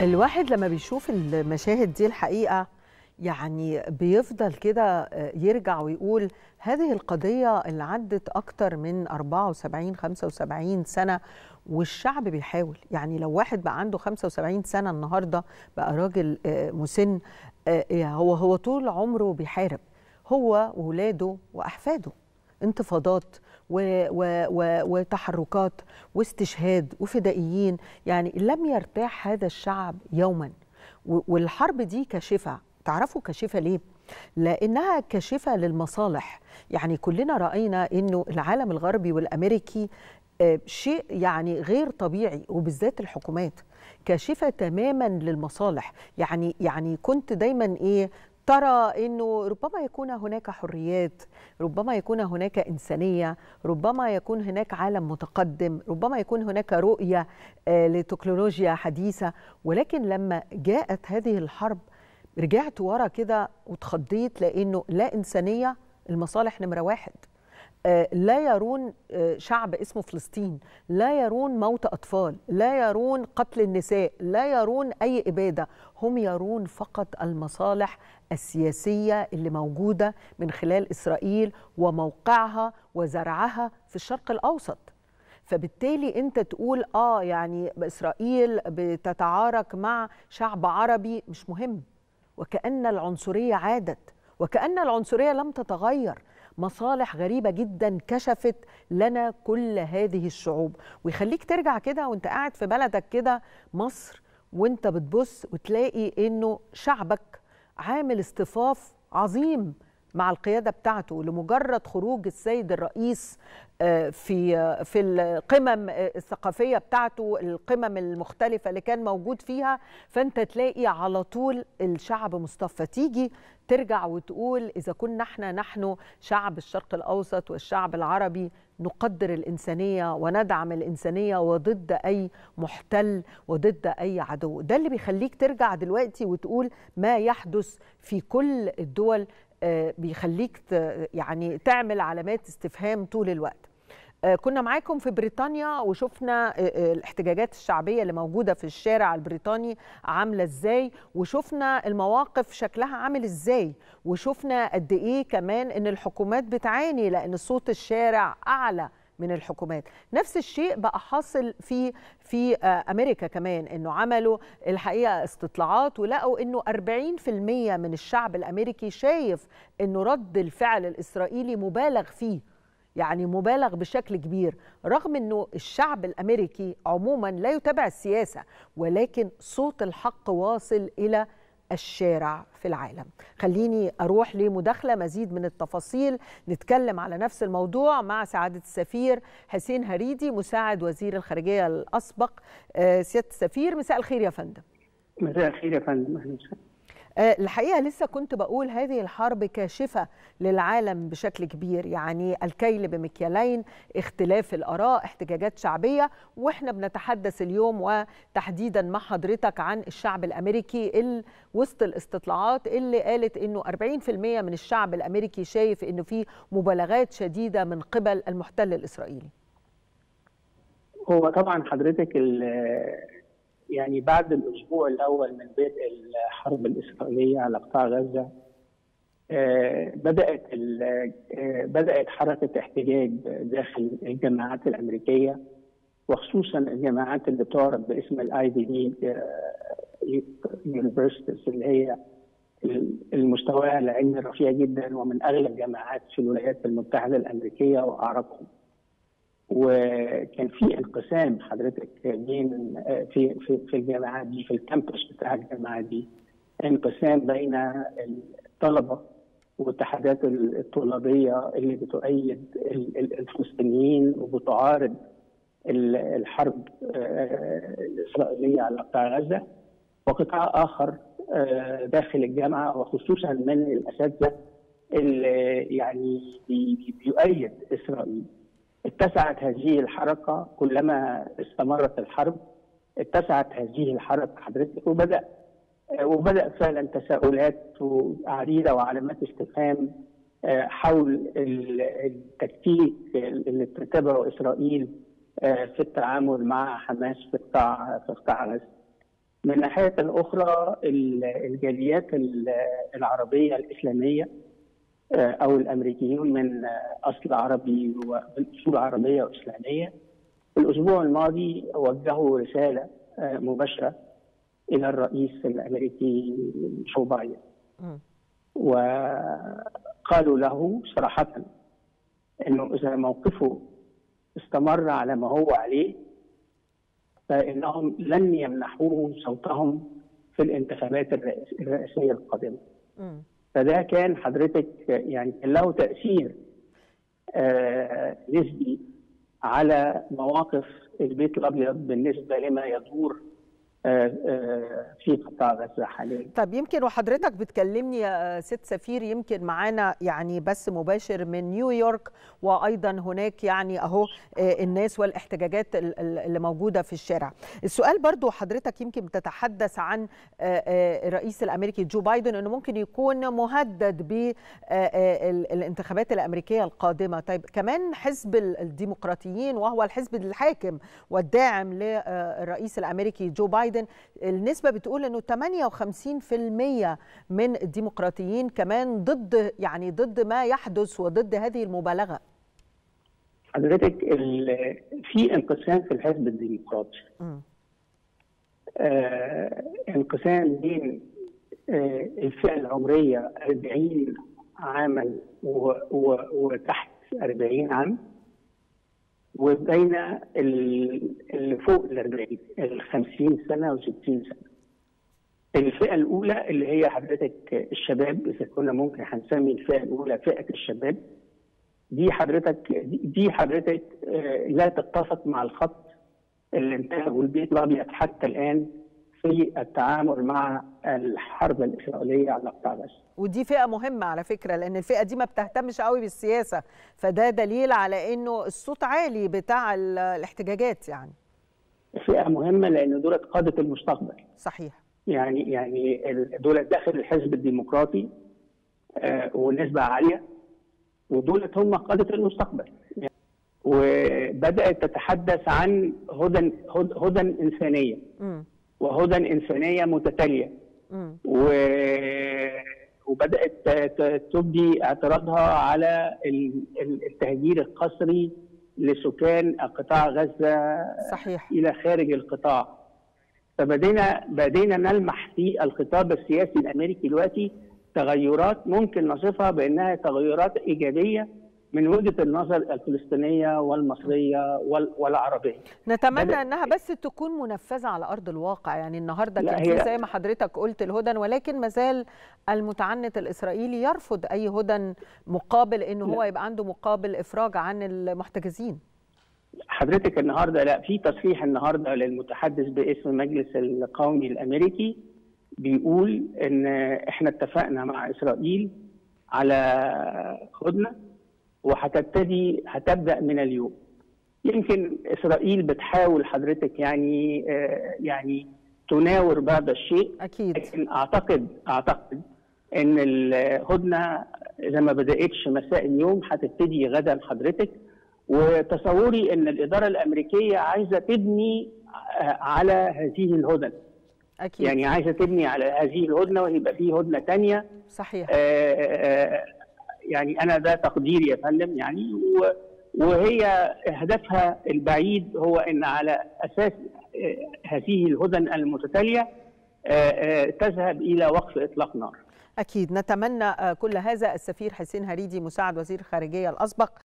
الواحد لما بيشوف المشاهد دي الحقيقة يعني بيفضل كده يرجع ويقول هذه القضية اللي عدت أكتر من 74 75 سنة والشعب بيحاول يعني لو واحد بقى عنده 75 سنة النهاردة بقى راجل مسن هو هو طول عمره بيحارب هو وولاده وأحفاده انتفاضات و و و وتحركات واستشهاد وفدائيين يعني لم يرتاح هذا الشعب يوما والحرب دي كاشفة تعرفوا كاشفة ليه؟ لأنها كاشفة للمصالح يعني كلنا رأينا أنه العالم الغربي والأمريكي شيء يعني غير طبيعي وبالذات الحكومات كاشفة تماما للمصالح يعني يعني كنت دايما ايه ترى انه ربما يكون هناك حريات ربما يكون هناك انسانيه ربما يكون هناك عالم متقدم ربما يكون هناك رؤيه لتكنولوجيا حديثه ولكن لما جاءت هذه الحرب رجعت ورا كده واتخضيت لانه لا انسانيه المصالح نمره واحد لا يرون شعب اسمه فلسطين لا يرون موت أطفال لا يرون قتل النساء لا يرون أي إبادة هم يرون فقط المصالح السياسية اللي موجودة من خلال إسرائيل وموقعها وزرعها في الشرق الأوسط فبالتالي انت تقول اه يعني اسرائيل بتتعارك مع شعب عربي مش مهم وكأن العنصرية عادت وكأن العنصرية لم تتغير مصالح غريبة جدا كشفت لنا كل هذه الشعوب ويخليك ترجع كده وانت قاعد في بلدك كده مصر وانت بتبص وتلاقي انه شعبك عامل اصطفاف عظيم مع القيادة بتاعته لمجرد خروج السيد الرئيس في في القمم الثقافية بتاعته القمم المختلفة اللي كان موجود فيها فأنت تلاقي على طول الشعب مصطفى تيجي ترجع وتقول إذا كنا احنا نحن شعب الشرق الأوسط والشعب العربي نقدر الإنسانية وندعم الإنسانية وضد أي محتل وضد أي عدو ده اللي بيخليك ترجع دلوقتي وتقول ما يحدث في كل الدول بيخليك يعني تعمل علامات استفهام طول الوقت كنا معاكم في بريطانيا وشفنا الاحتجاجات الشعبية اللي موجودة في الشارع البريطاني عاملة ازاي وشفنا المواقف شكلها عامل ازاي وشفنا قد ايه كمان ان الحكومات بتعاني لان صوت الشارع اعلى من الحكومات نفس الشيء بقى حاصل في في امريكا كمان انه عملوا الحقيقه استطلاعات ولقوا انه 40% من الشعب الامريكي شايف انه رد الفعل الاسرائيلي مبالغ فيه يعني مبالغ بشكل كبير رغم انه الشعب الامريكي عموما لا يتابع السياسه ولكن صوت الحق واصل الى الشارع في العالم خليني أروح لمداخلة مزيد من التفاصيل نتكلم على نفس الموضوع مع سعادة السفير حسين هريدي مساعد وزير الخارجية الأسبق سيادة السفير مساء الخير يا فندم مساء الخير يا فندم الحقيقه لسه كنت بقول هذه الحرب كاشفه للعالم بشكل كبير يعني الكيل بمكيالين اختلاف الاراء احتجاجات شعبيه واحنا بنتحدث اليوم وتحديدا مع حضرتك عن الشعب الامريكي اللي وسط الاستطلاعات اللي قالت انه 40% من الشعب الامريكي شايف انه في مبالغات شديده من قبل المحتل الاسرائيلي هو طبعا حضرتك يعني بعد الاسبوع الاول من بدء الحرب الاسرائيليه على قطاع غزه بدات بدات حركه احتجاج داخل الجامعات الامريكيه وخصوصا الجامعات اللي تعرف باسم الاي في دي يونيفرسيتيز اللي هي المستوى العلمي رفيع جدا ومن اغلى الجامعات في الولايات المتحده الامريكيه واعرقهم وكان في انقسام حضرتك بين في في في الجامعات دي في الكامبس بتاع الجامعات دي انقسام بين الطلبه والاتحادات الطلابيه اللي بتؤيد الفلسطينيين وبتعارض الحرب الاسرائيليه على قطاع غزه وقطاع اخر داخل الجامعه وخصوصا من الاساتذه اللي يعني بيؤيد اسرائيل اتسعت هذه الحركة كلما استمرت الحرب اتسعت هذه الحركة حضرتك وبدأ وبدأ فعلا تساؤلات عديدة وعلامات استفهام حول التكتيك اللي بتتبعه إسرائيل في التعامل مع حماس في قطاع في قطاع غزة. من الناحية الأخرى الجاليات العربية الإسلامية أو الأمريكيون من أصل عربي ومن أصول عربية وإسلامية في الأسبوع الماضي وجهوا رسالة مباشرة إلى الرئيس الأمريكي جو بايدن وقالوا له صراحة أنه إذا موقفه استمر على ما هو عليه فإنهم لن يمنحوه صوتهم في الانتخابات الرئاسية القادمة فده كان حضرتك يعني كان له تأثير آه نسبي على مواقف البيت الأبيض بالنسبة لما يدور في قطاع غزه حاليا. طب يمكن وحضرتك بتكلمني يا ست سفير يمكن معانا يعني بس مباشر من نيويورك وايضا هناك يعني اهو الناس والاحتجاجات اللي موجوده في الشارع. السؤال برضو حضرتك يمكن بتتحدث عن الرئيس الامريكي جو بايدن انه ممكن يكون مهدد بالانتخابات الامريكيه القادمه، طيب كمان حزب الديمقراطيين وهو الحزب الحاكم والداعم للرئيس الامريكي جو بايدن بايدن النسبة بتقول أنه 58% من الديمقراطيين كمان ضد يعني ضد ما يحدث وضد هذه المبالغة حضرتك في انقسام في الحزب الديمقراطي آه انقسام بين آه الفئة العمرية 40 عاما وتحت 40 عام وبين اللي فوق ال 40 ال 50 سنه و 60 سنه. الفئه الاولى اللي هي حضرتك الشباب اذا كنا ممكن هنسمي الفئه الاولى فئه الشباب دي حضرتك دي حضرتك لا تتفق مع الخط اللي انتهجه البيت الابيض حتى الان في التعامل مع الحرب الاسرائيليه على قطاع غزه. ودي فئه مهمه على فكره لان الفئه دي ما بتهتمش قوي بالسياسه فده دليل على انه الصوت عالي بتاع الاحتجاجات يعني. فئه مهمه لان دولت قاده المستقبل. صحيح. يعني يعني دولت داخل الحزب الديمقراطي آه ونسبه عاليه ودولت هم قاده المستقبل. يعني وبدات تتحدث عن هدى هدى انسانيه. م. وهدى انسانيه متتاليه و... وبدات تبدي اعتراضها على التهجير القسري لسكان قطاع غزه صحيح. الى خارج القطاع فبدينا بدينا نلمح في الخطاب السياسي الامريكي دلوقتي تغيرات ممكن نصفها بانها تغيرات ايجابيه من وجهه النظر الفلسطينيه والمصريه والعربيه. نتمنى انها بس تكون منفذه على ارض الواقع، يعني النهارده كان في زي ما حضرتك قلت الهدن ولكن ما زال المتعنت الاسرائيلي يرفض اي هدن مقابل انه هو يبقى عنده مقابل افراج عن المحتجزين. حضرتك النهارده لا في تصريح النهارده للمتحدث باسم مجلس القومي الامريكي بيقول ان احنا اتفقنا مع اسرائيل على هدنه وهتبتدي هتبدا من اليوم يمكن اسرائيل بتحاول حضرتك يعني آه يعني تناور بعض الشيء اكيد لكن اعتقد اعتقد ان الهدنه اذا ما بداتش مساء اليوم هتبتدي غدا حضرتك وتصوري ان الاداره الامريكيه عايزه تبني على هذه الهدن اكيد يعني عايزه تبني على هذه الهدنه ويبقى في هدنه ثانيه صحيح آآ آآ يعني انا ده تقديري يا فندم يعني وهي هدفها البعيد هو ان على اساس هذه الهدن المتتاليه تذهب الى وقف اطلاق نار. اكيد نتمنى كل هذا السفير حسين هريدي مساعد وزير الخارجيه الاسبق